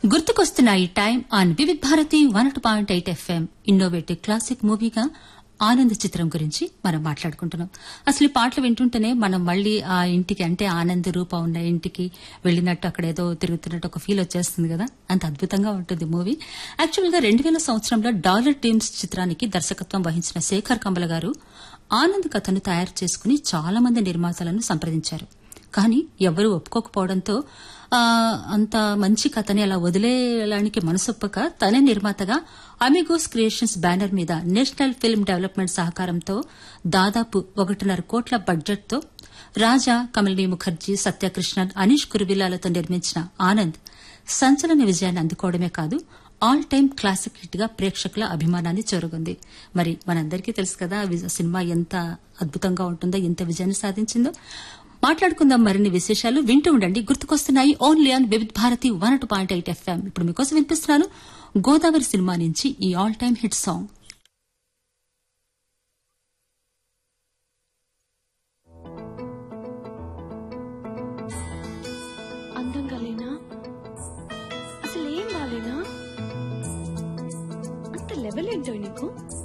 గుర్తుకొస్తున్న ఈ time on Vividh Bharati one two point eight FM innovative classic మూవీగా ఆనంద్ చిత్రం గురించి మనం మాట్లాడుకుంటున్నాం అసలు ఈ పాటలు వింటుంటేనే మనం మళ్ళీ ఆ ఇంటికి అంటే ఆనంద్ రూప ఉన్న ఇంటికి వెళ్ళినట్టు అక్కడ ఏదో తిరుగుతున్నట్టు ఒక ఫీల్ వచ్చేస్తుంది కదా అంత అద్భుతంగా ఉంటుంది మూవీ యాక్చువల్ గా రెండు వేల సంవత్సరంలో డాలర్ టీమ్స్ చిత్రానికి దర్శకత్వం వహించిన శేఖర్ కమల గారు ఆనంద్ కథను తయారు చేసుకుని చాలా మంది నిర్మాతలను సంప్రదించారు కానీ ఎవరూ ఒప్పుకోకపోవడంతో ఆ, అంత మంచి కథని అలా వదిలేయడానికి మనసొప్పక తనే నిర్మాతగా అమిగోస్ క్రియేషన్స్ బ్యానర్ మీద నేషనల్ ఫిల్మ్ డెవలప్మెంట్ సహకారంతో దాదాపు ఒకటిన్నర కోట్ల బడ్జెట్తో రాజా కమలిని ముఖర్జీ సత్యకృష్ణన్ అనీష్ కురువిలాలతో నిర్మించిన ఆనంద్ సంచలన విజయాన్ని అందుకోవడమే కాదు ఆల్ టైమ్ క్లాసిక్ హిట్ గా ప్రేక్షకుల అభిమానాన్ని చేరుకుంది మరి మనందరికీ తెలుసు కదా ఆ విజ- సినిమా ఎంత అద్భుతంగా ఉంటుందో ఎంత విజయాన్ని సాధించిందో మాట్లాడుకుందాం మరిన్ని విశేషాలు వింటూ ఉండండి గుర్తుకొస్తున్నాయి only on Vividh Bharati one two point eight FM ఇప్పుడు మీకోసం వినిపిస్తున్నాను గోదావరి సినిమా నుంచి ఈ ఆల్ టైమ్ హిట్ సాంగ్ అందంగా లేనా అసలు ఏం బాలేనా అంత లెవెల్ ఏంటో నీకు